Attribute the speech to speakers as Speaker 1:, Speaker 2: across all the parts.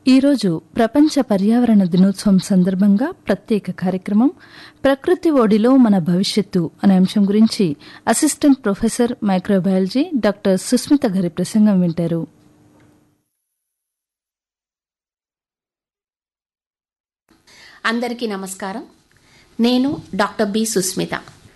Speaker 1: ఈరోజు ప్రపంచ పర్యావరణ దినోత్సవం సందర్భంగా ప్రత్యేక కార్యక్రమం ప్రకృతి ఒడిలో మన భవిష్యత్తు అనే అంశం గురించి assistant professor microbiology doctor Susmitha గారి ప్రసంగం వింటారు
Speaker 2: అందరికీ నమస్కారం నేను డాక్టర్ బి సుస్మిత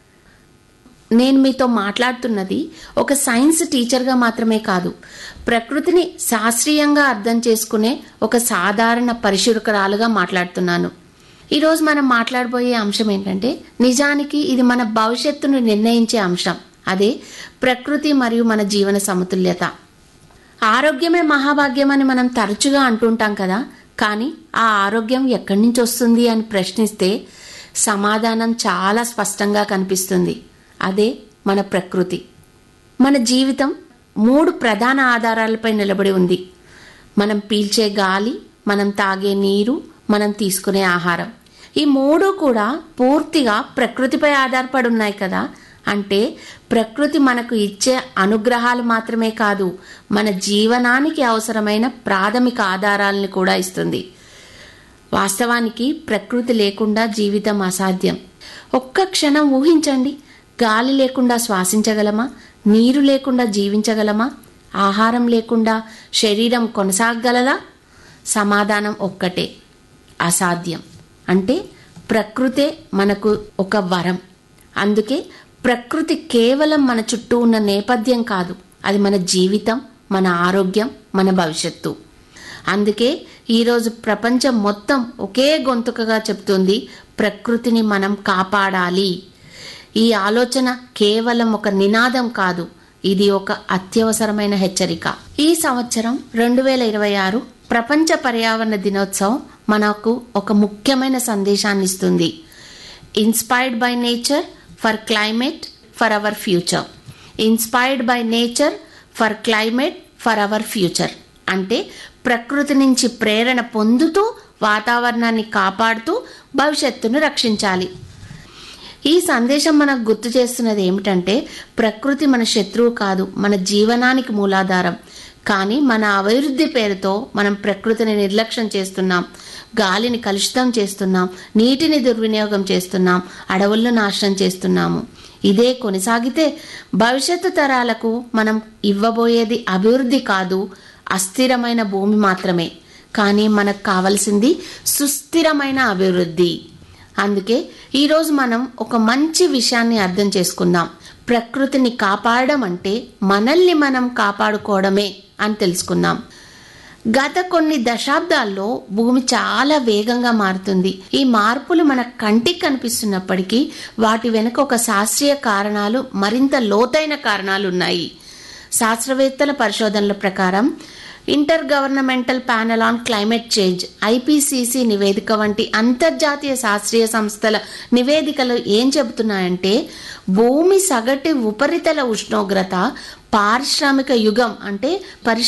Speaker 2: నేను మీతో మాట్లాడుతున్నది ఒక సైన్స్ టీచర్గా మాత్రమే కాదు ప్రకృతిని శాస్త్రీయంగా అర్థం చేసుకునే ఒక సాధారణ పరిశురకరాలుగా మాట్లాడుతున్నాను ఈరోజు మనం మాట్లాడబోయే అంశం ఏంటంటే నిజానికి ఇది మన భవిష్యత్తును నిర్ణయించే అంశం అదే ప్రకృతి మరియు మన జీవన సమతుల్యత ఆరోగ్యమే మహాభాగ్యం అని మనం తరచుగా అంటుంటాం కదా కానీ ఆ ఆరోగ్యం ఎక్కడి నుంచి వస్తుంది అని ప్రశ్నిస్తే సమాధానం చాలా స్పష్టంగా కనిపిస్తుంది అదే మన ప్రకృతి మన జీవితం మూడు ప్రధాన ఆధారాలపై నిలబడి ఉంది మనం పీల్చే గాలి మనం తాగే నీరు మనం తీసుకునే ఆహారం ఈ మూడు కూడా పూర్తిగా ప్రకృతిపై ఆధారపడి ఉన్నాయి కదా అంటే ప్రకృతి మనకు ఇచ్చే అనుగ్రహాలు మాత్రమే కాదు మన జీవనానికి అవసరమైన ప్రాథమిక ఆధారాలను కూడా ఇస్తుంది వాస్తవానికి ప్రకృతి లేకుండా జీవితం అసాధ్యం ఒక్క క్షణం ఊహించండి గాలి లేకుండా శ్వాసించగలమా నీరు లేకుండా జీవించగలమా ఆహారం లేకుండా శరీరం కొనసాగలదా సమాధానం ఒక్కటే అసాధ్యం అంటే ప్రకృతే మనకు ఒక వరం అందుకే ప్రకృతి కేవలం మన చుట్టూ ఉన్న నేపథ్యం కాదు అది మన జీవితం మన ఆరోగ్యం మన భవిష్యత్తు అందుకే ఈరోజు ప్రపంచం మొత్తం ఒకే గొంతుకగా చెప్తుంది ప్రకృతిని మనం కాపాడాలి ఈ ఆలోచన కేవలం ఒక నినాదం కాదు ఇది ఒక అత్యవసరమైన హెచ్చరిక ఈ సంవత్సరం రెండు వేల ఇరవై ఆరు ప్రపంచ పర్యావరణ దినోత్సవం మనకు ఒక ముఖ్యమైన సందేశాన్ని ఇస్తుంది inspired by nature for climate for our future inspired by nature for climate for our future అంటే ప్రకృతి నుంచి ప్రేరణ పొందుతూ వాతావరణాన్ని కాపాడుతూ భవిష్యత్తును రక్షించాలి ఈ సందేశం మనకు గుర్తు చేస్తున్నది ఏమిటంటే ప్రకృతి మన శత్రువు కాదు మన జీవనానికి మూలాధారం కానీ మన అభివృద్ధి పేరుతో మనం ప్రకృతిని నిర్లక్ష్యం చేస్తున్నాం గాలిని కలుషితం చేస్తున్నాం నీటిని దుర్వినియోగం చేస్తున్నాం అడవులను నాశనం చేస్తున్నాము ఇదే కొనసాగితే భవిష్యత్తు తరాలకు మనం ఇవ్వబోయేది అభివృద్ధి కాదు అస్థిరమైన భూమి మాత్రమే కానీ మనకు కావలసింది సుస్థిరమైన అభివృద్ధి అందుకే ఈరోజు మనం ఒక మంచి విషయాన్ని అర్థం చేసుకుందాం ప్రకృతిని కాపాడడం అంటే మనల్ని మనం కాపాడుకోవడమే అని తెలుసుకుందాం గత కొన్ని దశాబ్దాల్లో భూమి చాలా వేగంగా మారుతుంది ఈ మార్పులు మన కంటికి కనిపిస్తున్నప్పటికీ వాటి వెనుక ఒక శాస్త్రీయ కారణాలు మరింత లోతైన కారణాలు ఉన్నాయి శాస్త్రవేత్తల పరిశోధనల ప్రకారం intergovernmental panel on climate change IPCC నివేదిక వంటి అంతర్జాతీయ శాస్త్రీయ సంస్థల నివేదికలు ఏం చెబుతున్నాయంటే భూమి సగటు ఉపరితల ఉష్ణోగ్రత పారిశ్రామిక యుగం అంటే పరిశ్రమ